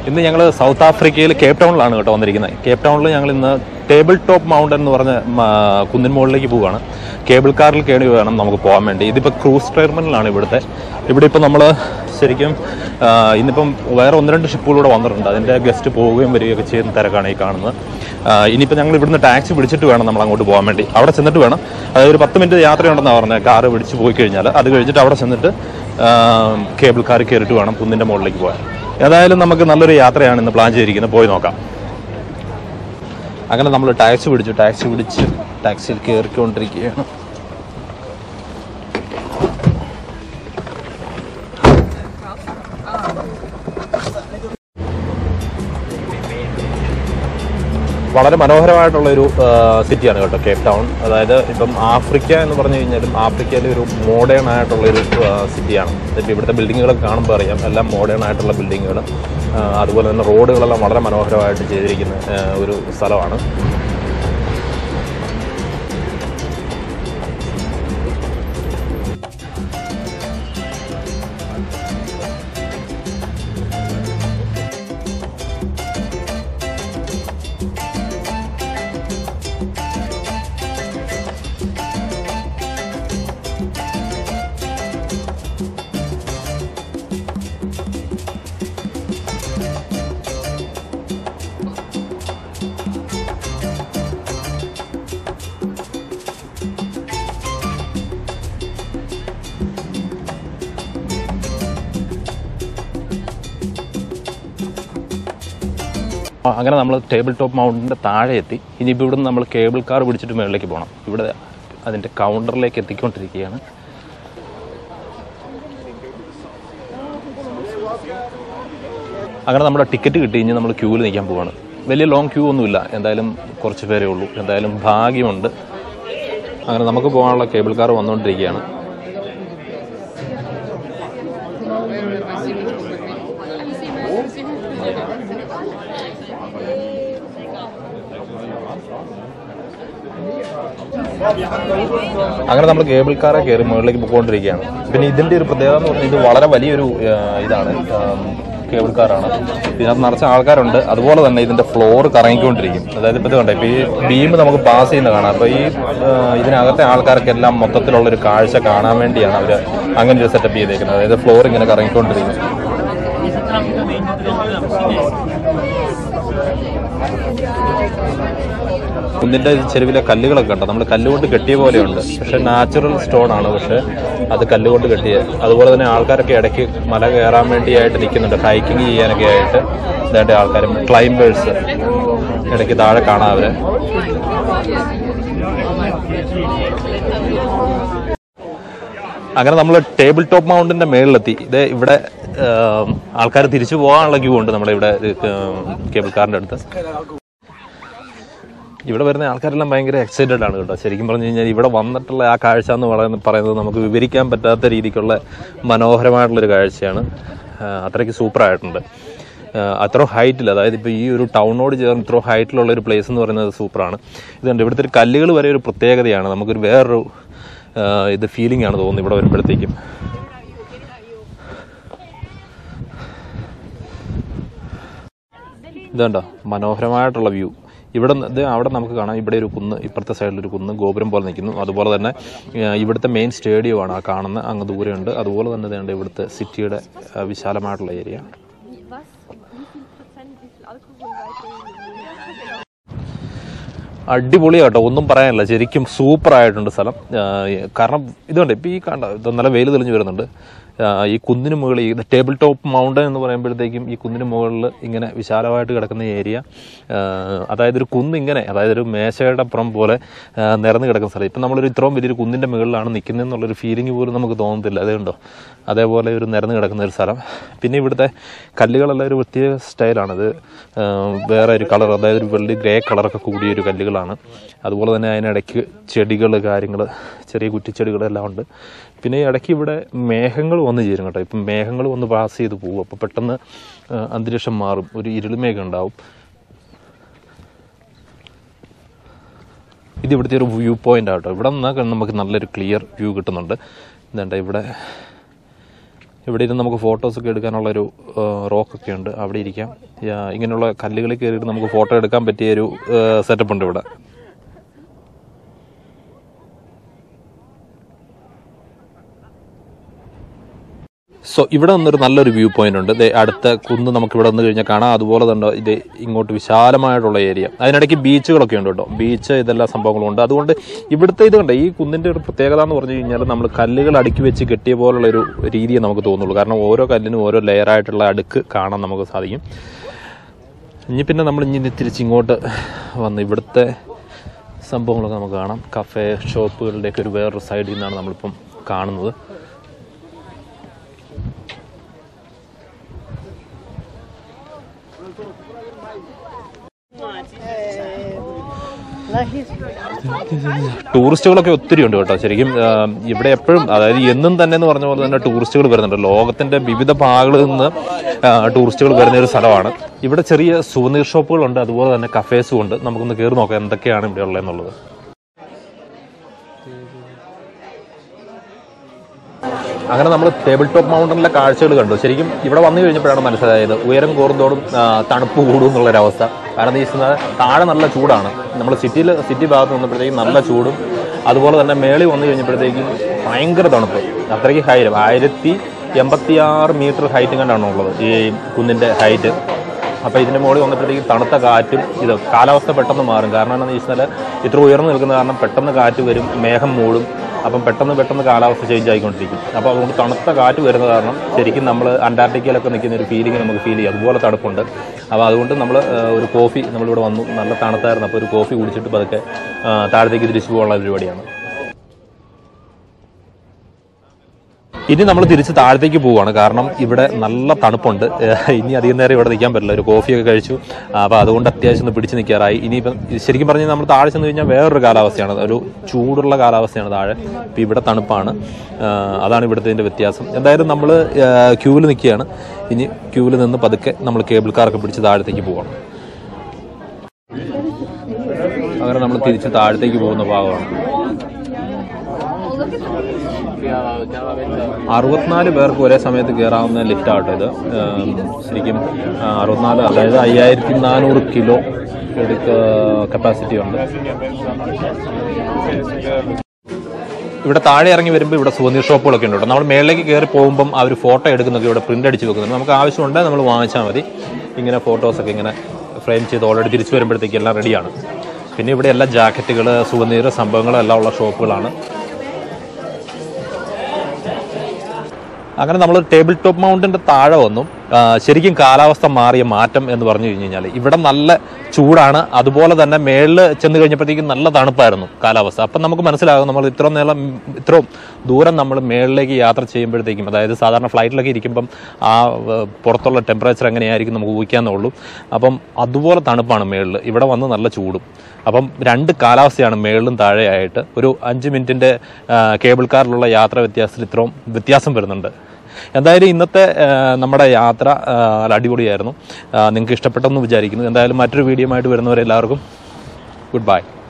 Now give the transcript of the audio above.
ഇന്ന് ഞങ്ങൾ സൗത്ത് ആഫ്രിക്കയിൽ കേപ്പ് ടൗണിലാണ് കേട്ടോ വന്നിരിക്കുന്നത് കേപ്പ് ടൗണിൽ ഞങ്ങൾ ഇന്ന് ടേബിൾ ടോപ്പ് മൗണ്ടൻ എന്ന് പറഞ്ഞ മ, കുന്നിൻ മുകളിലേക്ക് പോവുകയാണ് കേബിൾ കാറിൽ കയറി വേണം നമുക്ക് പോകാൻ വേണ്ടി ഇതിപ്പോൾ ക്രൂസ് ടെർമിനലാണ് ഇവിടുത്തെ ഇവിടെ ഇപ്പോൾ നമ്മൾ ശരിക്കും ആ, ഇന്നിപ്പം വേറെ ഒന്ന് രണ്ട് ഷിപ്പുകളൂടെ വന്നിട്ടുണ്ട് അതിൻ്റെ ഗസ്റ്റ് പോവുകയും വരികയൊക്കെ ചെയ്യുന്ന തിരക്കാണ് ഈ കാണുന്നത് ആ, ഇനിയിപ്പോൾ ഞങ്ങൾ ഇവിടുന്ന് ടാക്സി പിടിച്ചിട്ട് വേണം നമ്മൾ അങ്ങോട്ട് പോകാൻ വേണ്ടി അവിടെ ചെന്നിട്ട് വേണം അതായത് ഒരു പത്ത് മിനിറ്റ് യാത്രയുണ്ടെന്നാണ് പറഞ്ഞത് കാറ് പിടിച്ച് പോയി കഴിഞ്ഞാൽ അത് കഴിഞ്ഞിട്ട് അവിടെ ചെന്നിട്ട് ആ, കേബിൾ കാറിൽ കയറിയിട്ട് വേണം കുന്നിൻ്റെ മുകളിലേക്ക് പോകാൻ ഏതായാലും നമുക്ക് നല്ലൊരു യാത്രയാണ് ഇന്ന് പ്ലാൻ ചെയ്തിരിക്കുന്നത് പോയി നോക്കാം അങ്ങനെ നമ്മൾ ടാക്സി പിടിച്ചു ടാക്സി പിടിച്ച് ടാക്സിയിൽ കയറിക്കൊണ്ടിരിക്കുകയാണ് വളരെ മനോഹരമായിട്ടുള്ള ഒരു സിറ്റിയാണ് കേട്ടോ കേപ്പ് ടൗൺ അതായത് ഇപ്പം ആഫ്രിക്ക എന്ന് പറഞ്ഞു കഴിഞ്ഞാലും ആഫ്രിക്കയിലെ ഒരു മോഡേൺ ആയിട്ടുള്ള ഒരു സിറ്റിയാണ് ഇപ്പം ഇവിടുത്തെ ബിൽഡിങ്ങുകളൊക്കെ കാണുമ്പോൾ അറിയാം എല്ലാം മോഡേൺ ആയിട്ടുള്ള ബിൽഡിങ്ങുകൾ അതുപോലെ തന്നെ റോഡുകളെല്ലാം വളരെ മനോഹരമായിട്ട് ചെയ്തിരിക്കുന്ന ആ, ഒരു സ്ഥലമാണ് ആ, അങ്ങനെ നമ്മൾ ടേബിൾ ടോപ്പ് മൗണ്ടിൻ്റെ താഴെ എത്തി ഇനിയിപ്പോൾ ഇവിടുന്ന് നമ്മൾ കേബിൾ കാർ പിടിച്ചിട്ട് മുകളിലേക്ക് പോകണം ഇവിടെ അതിൻ്റെ കൗണ്ടറിലേക്ക് എത്തിക്കൊണ്ടിരിക്കുകയാണ് അങ്ങനെ നമ്മുടെ ടിക്കറ്റ് കിട്ടി ഇനി നമ്മൾ ക്യൂവിൽ നിൽക്കാൻ പോവാണ് വലിയ ലോങ് ക്യൂ ഒന്നുമില്ല എന്തായാലും കുറച്ച് പേരേ ഉള്ളൂ എന്തായാലും ഭാഗ്യമുണ്ട് അങ്ങനെ നമുക്ക് പോകാനുള്ള കേബിൾ കാർ വന്നുകൊണ്ടിരിക്കുകയാണ് അങ്ങനെ നമ്മൾ കേബിൾ കാറെ കയറി മുകളിലേക്ക് പോയിക്കൊണ്ടിരിക്കുകയാണ് പിന്നെ ഇതിന്റെ ഒരു പ്രത്യേകത എന്ന് പറഞ്ഞാൽ ഇത് വളരെ വലിയൊരു ആ, ഇതാണ് ആം, കേബിൾ കാറാണ് ഇതിനകത്ത് നിറച്ച ആൾക്കാരുണ്ട് അതുപോലെ തന്നെ ഇതിന്റെ ഫ്ലോർ കറങ്ങിക്കൊണ്ടിരിക്കും അതായത് ഇപ്പോൾ ഇത് കണ്ടോ ഇപ്പോൾ ഈ ബീം നമുക്ക് പാസ് ചെയ്യുന്ന കാണാം അപ്പോൾ ഈ ആ, ഇതിനകത്തെ ആൾക്കാർക്കെല്ലാം മൊത്തത്തിലുള്ള ഒരു കാഴ്ച കാണാൻ വേണ്ടിയാണ് അവർ അങ്ങനെ ഒരു സെറ്റപ്പ് ചെയ്തേക്കുന്നത് അതായത് ഫ്ലോർ ഇങ്ങനെ കറങ്ങിക്കൊണ്ടിരിക്കും കുന്നിന്റെ ചെരുവിലെ കല്ലുകളൊക്കെ കണ്ടോ നമ്മൾ കല്ലുകൊണ്ട് കെട്ടിയ പോലെയുണ്ട് പക്ഷെ നാച്ചുറൽ സ്റ്റോൺ ആണ് പക്ഷെ അത് കല്ലുകൊണ്ട് കെട്ടിയ അതുപോലെ തന്നെ ആൾക്കാരൊക്കെ ഇടയ്ക്ക് മല കയറാൻ വേണ്ടിയായിട്ട് നിൽക്കുന്നുണ്ട് ഹൈക്കിങ് ചെയ്യാനൊക്കെ ആയിട്ട് ഇതായിട്ട് ആൾക്കാർ ക്ലൈംബേഴ്സ് ഇടയ്ക്ക് താഴെ കാണാം അവരെ അങ്ങനെ നമ്മൾ ടേബിൾ ടോപ്പ് മൗണ്ടിന്റെ മേളിലെത്തി ഇത് ഇവിടെ ആൾക്കാർ തിരിച്ചു പോകാനുള്ള ക്യൂ ഉണ്ട് നമ്മുടെ ഇവിടെ കേബിൾ കാറിന്റെ അടുത്ത് ഇവിടെ വരുന്ന ആൾക്കാരെല്ലാം ഭയങ്കര എക്സൈറ്റഡ് ആണ് കേട്ടോ ശരിക്കും പറഞ്ഞു കഴിഞ്ഞാൽ ഇവിടെ വന്നിട്ടുള്ള ആ കാഴ്ച എന്ന് പറയുന്നത് പറയുന്നത് നമുക്ക് വിവരിക്കാൻ പറ്റാത്ത രീതിക്കുള്ള മനോഹരമായിട്ടുള്ളൊരു കാഴ്ചയാണ് ആ, അത്രയ്ക്ക് സൂപ്പറായിട്ടുണ്ട് അത്ര ഹൈറ്റിൽ അതായത് ഇപ്പോൾ ഈ ഒരു ടൗണിനോട് ചേർന്ന് ഇത്ര ഹൈറ്റിലുള്ള ഒരു പ്ലേസ് എന്ന് പറയുന്നത് സൂപ്പറാണ് ഇതുണ്ട് ഇവിടുത്തെ ഒരു കല്ലുകൾ വരെ ഒരു പ്രത്യേകതയാണ് നമുക്കൊരു വേറൊരു ആ, ഇത് ഫീലിംഗ് ആണ് തോന്നുന്നത് ഇവിടെ വരുമ്പോഴത്തേക്കും ഇതുണ്ടോ മനോഹരമായിട്ടുള്ള വ്യൂ ഇവിടെ ന- ഇത് അവിടെ നമുക്ക് കാണാം ഇവിടെ ഒരു കുന്ന് ഇപ്പുറത്തെ സൈഡിൽ ഒരു കുന്ന് ഗോപുരം പോലെ നിൽക്കുന്നു അതുപോലെ തന്നെ ആ, ഇവിടുത്തെ മെയിൻ സ്റ്റേഡിയമാണ് ആ കാണുന്ന അങ്ങ് ദൂരെയുണ്ട് അതുപോലെ തന്നെ ഇതുണ്ട് ഇവിടുത്തെ സിറ്റിയുടെ ആ, വിശാലമായിട്ടുള്ള area Was? Wie viel Prozent, wie viel Alkohol weiterhin? അടിപൊളി കേട്ടോ ഒന്നും പറയാനില്ല ശരിക്കും സൂപ്പർ ആയിട്ടുണ്ട് സ്ഥലം ആ, കാരണം ഇതുണ്ട് ഇപ്പം ഈ കണ്ട ഇത് നല്ല വെയിൽ തെളിഞ്ഞു വരുന്നുണ്ട് ആ, ഈ കുന്നിന് മുകളിൽ ഈ ടേബിൾ ടോപ്പ് മൗണ്ടൻ എന്ന് പറയുമ്പോഴത്തേക്കും ഈ കുന്നിന് മുകളിൽ ഇങ്ങനെ വിശാലമായിട്ട് കിടക്കുന്ന ഏരിയ അതായത് ഒരു കുന്ന് ഇങ്ങനെ അതായത് ഒരു മേശയുടെ അപ്പുറം പോലെ ആ, നിരന്ന് കിടക്കുന്ന സ്ഥലം ഇപ്പം നമ്മളൊരു ഇത്രയും വലിയൊരു കുന്നിൻ്റെ മുകളിലാണ് നിൽക്കുന്നതെന്നുള്ളൊരു ഫീലിംഗ് പോലും നമുക്ക് തോന്നത്തില്ല അതുകൊണ്ടോ അതേപോലെ ഒരു നിരന്ന് കിടക്കുന്ന ഒരു സ്ഥലം പിന്നെ ഇവിടുത്തെ കല്ലുകളെല്ലാം ഒരു പ്രത്യേക സ്റ്റൈലാണത് ആ, വേറെ ഒരു കളർ അതായത് ഒരു വെള്ളി ഗ്രേ കളറൊക്കെ കൂടിയ ഒരു കല്ലുകളാണ് അതുപോലെ തന്നെ അതിനിടയ്ക്ക് ചെടികൾ കാര്യങ്ങൾ ചെറിയ കുറ്റിച്ചെടികളെല്ലാം ഉണ്ട് പിന്നെ ഈ ഇടയ്ക്ക് ഇവിടെ മേഘങ്ങൾ വന്ന് ചേരും കേട്ടോ ഇപ്പം മേഘങ്ങൾ വന്ന് പാസ് ചെയ്ത് പോകും അപ്പോൾ പെട്ടെന്ന് ആ, അന്തരീക്ഷം മാറും ഒരു ഇരുൾമേഘം ഉണ്ടാവും ഇത് ഇവിടുത്തെ ഒരു വ്യൂ പോയിന്റ് ആട്ടോ ഇവിടെ നിന്നാൽ നമുക്ക് നല്ലൊരു ക്ലിയർ വ്യൂ കിട്ടുന്നുണ്ട് എന്താ ഇവിടെ ഇവിടെ ഇരുന്ന് നമുക്ക് ഫോട്ടോസൊക്കെ എടുക്കാനുള്ളൊരു റോക്കൊക്കെ ഉണ്ട് അവിടെ ഇരിക്കാം ആ, ഇങ്ങനെയുള്ള കല്ലുകളിൽ കയറിയിട്ട് നമുക്ക് ഫോട്ടോ എടുക്കാൻ പറ്റിയ ഒരു സെറ്റപ്പ് ഉണ്ട് ഇവിടെ സോ ഇവിടെ നിന്നൊരു നല്ലൊരു വ്യൂ പോയിന്റ് ഉണ്ട് ദേ അടുത്ത കുന്ന് നമുക്ക് ഇവിടെ നിന്ന് കഴിഞ്ഞാൽ കാണാം അതുപോലെ തന്നെ ഇത് ഇങ്ങോട്ട് വിശാലമായിട്ടുള്ള ഏരിയ അതിനിടയ്ക്ക് ബീച്ചുകളൊക്കെ ഉണ്ട് കേട്ടോ ബീച്ച് ഇതെല്ലാം സംഭവങ്ങളും ഉണ്ട് അതുകൊണ്ട് ഇവിടുത്തെ ഇത് കണ്ട ഈ കുന്നിന്റെ ഒരു പ്രത്യേകത എന്ന് പറഞ്ഞു കഴിഞ്ഞാൽ നമ്മൾ കല്ലുകൾ അടുക്കി വെച്ച് കെട്ടിയ പോലുള്ള ഒരു രീതിയെ നമുക്ക് തോന്നുള്ളൂ കാരണം ഓരോ കല്ലിനും ഓരോ ലെയറായിട്ടുള്ള അടുക്ക് കാണാൻ നമുക്ക് സാധിക്കും ഇനി പിന്നെ നമ്മൾ ഇനി തിരിച്ച് ഇങ്ങോട്ട് വന്ന് ഇവിടുത്തെ സംഭവങ്ങളൊക്കെ നമുക്ക് കാണാം കഫേ ഷോപ്പുകളുടെയൊക്കെ ഒരു വേറൊരു സൈഡിൽ നിന്നാണ് നമ്മളിപ്പം കാണുന്നത് ടൂറിസ്റ്റുകളൊക്കെ ഒത്തിരി ഉണ്ട് കേട്ടോ ശരിക്കും ആ, ഇവിടെ എപ്പോഴും അതായത് എന്നും തന്നെ എന്ന് പറഞ്ഞ പോലെ തന്നെ ടൂറിസ്റ്റുകൾ വരുന്നുണ്ട് ലോകത്തിന്റെ വിവിധ ഭാഗങ്ങളിൽ നിന്ന് ആ, ടൂറിസ്റ്റുകൾ വരുന്ന ഒരു സ്ഥലമാണ് ഇവിടെ ചെറിയ സുവനീർ ഷോപ്പുകളുണ്ട് അതുപോലെ തന്നെ കഫേസും ഉണ്ട് നമുക്കൊന്ന് കയറി നോക്കാം എന്തൊക്കെയാണ് ഇവിടെ ഉള്ളതെന്നുള്ളത് അങ്ങനെ നമ്മൾ ടേബിൾ ടോപ്പ് മൗണ്ടനിലെ കാഴ്ചകൾ കണ്ടു ശരിക്കും ഇവിടെ വന്നു കഴിഞ്ഞപ്പോഴാണ് മനസ്സിലായത് ഉയരം കൂടുന്നതോടും ആ, തണുപ്പ് കൂടും എന്നുള്ളൊരവസ്ഥ കാരണം ഈ സ- താഴെ നല്ല ചൂടാണ് നമ്മൾ സിറ്റിയിൽ സിറ്റി ഭാഗത്ത് നിന്നപ്പോഴത്തേക്കും നല്ല ചൂടും അതുപോലെ തന്നെ മേളിൽ വന്നു കഴിഞ്ഞപ്പോഴത്തേക്കും ഭയങ്കര തണുപ്പ് അത്രയ്ക്ക് ഹൈ ആയിരത്തി എൺപത്തി ആറ് മീറ്റർ ഹൈറ്റ് കണ്ടാണ് ഉള്ളത് ഈ കുന്നിൻ്റെ ഹൈറ്റ് അപ്പോൾ ഇതിൻ്റെ മുകളിൽ വന്നപ്പോഴത്തേക്കും തണുത്ത കാറ്റും ഇത് കാലാവസ്ഥ പെട്ടെന്ന് മാറും കാരണം എന്താണെന്ന് വെച്ചാൽ ഇത്ര ഉയർന്നു നിൽക്കുന്ന കാരണം പെട്ടെന്ന് കാറ്റ് വരും മേഘം മൂടും അപ്പം പെട്ടെന്ന് പെട്ടെന്ന് കാലാവസ്ഥ ചേഞ്ച് ആയിക്കൊണ്ടിരിക്കും അപ്പോൾ അതുകൊണ്ട് തണുത്ത കാറ്റ് വരുന്ന കാരണം ശരിക്കും നമ്മൾ അന്റാർട്ടിക്കയിലൊക്കെ നിൽക്കുന്ന ഒരു ഫീലിംഗ് നമുക്ക് ഫീൽ ചെയ്യും അതുപോലെ തണുപ്പുണ്ട് അപ്പോൾ അതുകൊണ്ട് നമ്മൾ ഒരു കോഫി നമ്മളിവിടെ വന്നു നല്ല തണുത്തായിരുന്നു അപ്പോൾ ഒരു കോഫി കുടിച്ചിട്ട് പതുക്കെ ആ, താഴത്തേക്ക് തിരിച്ചു പോകാനുള്ള പരിപാടിയാണ് ഇനി നമ്മൾ തിരിച്ച് താഴത്തേക്ക് പോവുകയാണ് കാരണം ഇവിടെ നല്ല തണുപ്പുണ്ട് ഏഹ് ഇനി അധികം നേരം ഇവിടെ നിൽക്കാൻ പറ്റില്ല ഒരു കോഫിയൊക്കെ കഴിച്ചു അപ്പോൾ അതുകൊണ്ട് അത്യാവശ്യം ഒന്ന് പിടിച്ച് നിൽക്കാറായി ഇനിയിപ്പം ഇത് ശരിക്കും പറഞ്ഞാൽ നമ്മൾ താഴെ ചെന്ന് കഴിഞ്ഞാൽ വേറൊരു കാലാവസ്ഥയാണ് ഒരു ചൂടുള്ള കാലാവസ്ഥയാണ് താഴെ ഇപ്പം ഇവിടെ തണുപ്പാണ് ആഹ് അതാണ് ഇവിടുത്തെ ഇതിൻ്റെ വ്യത്യാസം എന്തായാലും നമ്മൾ ക്യൂവിൽ നിൽക്കുകയാണ് ഇനി ക്യൂവിൽ നിന്ന് പതുക്കെ നമ്മൾ കേബിൾ കാറൊക്കെ പിടിച്ച് താഴത്തേക്ക് പോകണം അങ്ങനെ നമ്മൾ തിരിച്ച് താഴത്തേക്ക് പോകുന്ന ഭാഗമാണ് അറുപത്തിനാല് പേർക്ക് ഒരേ സമയത്ത് കയറാവുന്ന ലിഫ്റ്റ് ആട്ടോ ഇത് ഏം, ശരിക്കും ആ, അറുപത്തിനാല് അതായത് അയ്യായിരത്തി നാനൂറ് കിലോ എടുക്ക കപ്പാസിറ്റി ഉണ്ട് ഇവിടെ താഴെ ഇറങ്ങി വരുമ്പോൾ ഇവിടെ സുവനീർ ഷോപ്പുകളൊക്കെ ഉണ്ട് കേട്ടോ നമ്മൾ മേളിലേക്ക് കയറി പോകുമ്പം അവർ ഫോട്ടോ എടുക്കുന്നൊക്കെ ഇവിടെ പ്രിന്റ് അടിച്ച് വെക്കുന്നുണ്ട് നമുക്ക് ആവശ്യമുണ്ടെങ്കിൽ നമ്മൾ വാങ്ങിച്ചാൽ മതി ഇങ്ങനെ ഫോട്ടോസൊക്കെ ഇങ്ങനെ ഫ്രെയിം ചെയ്ത് ഓൾറെഡി തിരിച്ചു വരുമ്പോഴത്തേക്ക് എല്ലാം റെഡിയാണ് പിന്നെ ഇവിടെ എല്ലാ ജാക്കറ്റുകൾ സുവനീർ സംഭവങ്ങൾ എല്ലാം ഉള്ള ഷോപ്പുകളാണ് അങ്ങനെ നമ്മൾ ടേബിൾ ടോപ്പ് മൗണ്ടിന്റെ താഴെ വന്നു ആ, ശരിക്കും കാലാവസ്ഥ മാറിയ മാറ്റം എന്ന് പറഞ്ഞു കഴിഞ്ഞു കഴിഞ്ഞാൽ ഇവിടെ നല്ല ചൂടാണ് അതുപോലെ തന്നെ മേളിൽ ചെന്ന് കഴിഞ്ഞപ്പോഴത്തേക്കും നല്ല തണുപ്പായിരുന്നു കാലാവസ്ഥ അപ്പം നമുക്ക് മനസ്സിലാകും നമ്മൾ ഇത്ര നേരം ഇത്രയും ദൂരം നമ്മൾ മേളിലേക്ക് യാത്ര ചെയ്യുമ്പോഴത്തേക്കും അതായത് സാധാരണ ഫ്ലൈറ്റിലൊക്കെ ഇരിക്കുമ്പം ആ ഏഹ്, പുറത്തുള്ള ടെമ്പറേച്ചർ എങ്ങനെയായിരിക്കും നമുക്ക് ഊഹിക്കാന്നേ ഉള്ളൂ അപ്പം അതുപോലെ തണുപ്പാണ് മേളിൽ ഇവിടെ വന്ന് നല്ല ചൂടും അപ്പം രണ്ട് കാലാവസ്ഥയാണ് മേളിലും താഴെയായിട്ട് ഒരു അഞ്ച് മിനിറ്റിന്റെ ആ, കേബിൾ കാറിലുള്ള യാത്ര വ്യത്യാസത്തിൽ ഇത്രയും വ്യത്യാസം വരുന്നുണ്ട് എന്തായാലും ഇന്നത്തെ ആ, നമ്മുടെ യാത്ര ആ, നല്ല അടിപൊളിയായിരുന്നു നിങ്ങൾക്ക് ഇഷ്ടപ്പെട്ടെന്ന് വിചാരിക്കുന്നു എന്തായാലും മറ്റൊരു വീഡിയോ ആയിട്ട് വരുന്നവരെല്ലാവർക്കും ഗുഡ് ബൈ